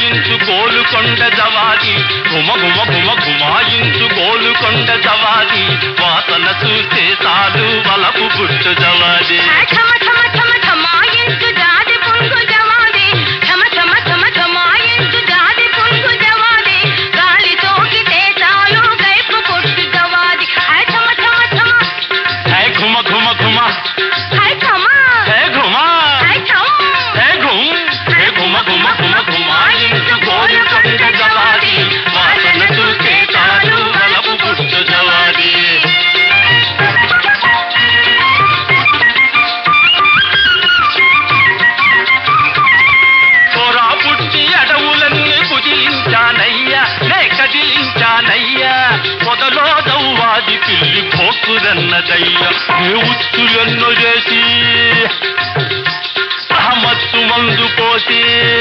గుమాయించు గోలుకొండ జవాది గుమ గుమ గుమ గుమాయించు గోలుకొండ జవాది వాసన చూస్తే చాలు వలపు గుట్టు జవాది ఠమ ఠమ ఠమ ఠమాయించు జాది పుంగు జవాది ఠమ ఠమ ఠమ ఠమాయించు జాది పుంగు జవాది గాలి సోకితే చాలు గైపు కొట్టు జవాది హై ఠమ ఠమ ఠమ హే ఘుమ ఘుమ ఘుమ హై ఠమ హే ఘుమ హై ఠమ హే ఘుమ్ హే ఘుమ ఘుమ ఘుమ గుమాయించు గోలుకొండ జవాది వాసన చూస్తే చాలు వలపు గుట్టు జవాది పొరా పుట్టి అడవులన్నీ కుదిలించానయ్యా నే కదిలించానయ్యా పొదలో దౌవాది పిల్లి పోకురన్నదయ్యా ఏ ఉచ్చులెన్నో చేసి మత్తు మందు పోసి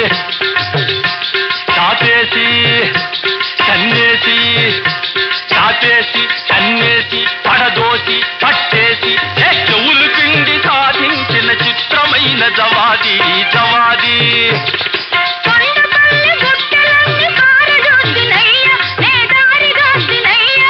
చాపేసి కన్నేసి చాపేసి కన్నేసి పడదోసి పట్టేసి ఏ చెవులు పిండి సాధించిన చిత్రమైన జవాది జవాది కొండపల్లి గుట్టలన్నీ కారజోసినయ్యా నే దారిగాసినయ్యా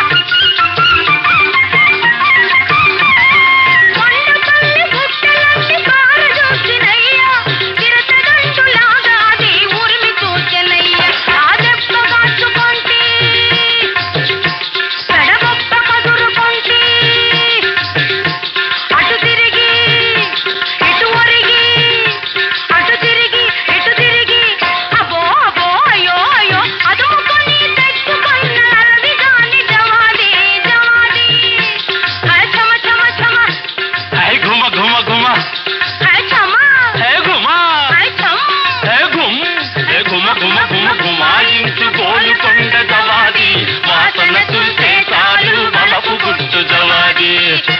కొండపల్లి గుట్టలన్నీ కారజోసినయ్యా చిరతగంటులాగా అది ఉరిమి చూచెనయ్యా ఆ దెబ్బ కాచుకొంటి పెడగొప్ప కదురుకొంటి అటు తిరిగి ఇటు ఒరిగి అటు తిరిగి ఇటు తిరిగి అబో అబో అయ్యో అయ్యో అదుముకొని తెచ్చుకున్న అరవి గాని జవాది జవాది హై చమ చమ చమ హై ఘుమ ఘుమ ఘుమ హై చమ హే ఘుమ హై చమ హే ఘుమ్ హే ఘుమ ఘుమ ఘుమ ఘుమాయించు గోలుకొండ జవాది వాసన చూస్తే చాలు వలపు గుట్టు జవాది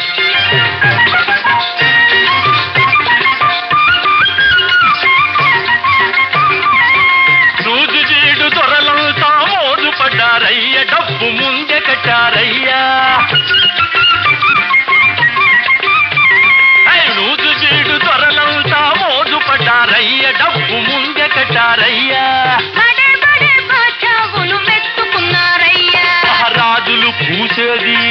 రోజు జీడు దొరలంతా మోజు పడ్డారయ్య డబ్బు ముందే కట్టారయ్యా నూజు జీడు దొరలంతా మోజు పడ్డారయ్య డబ్బు ముందే కట్టారయ్యా బడే బడే బాచావులు మెచ్చుకున్నారయ్యా మహారాజులు పూసేది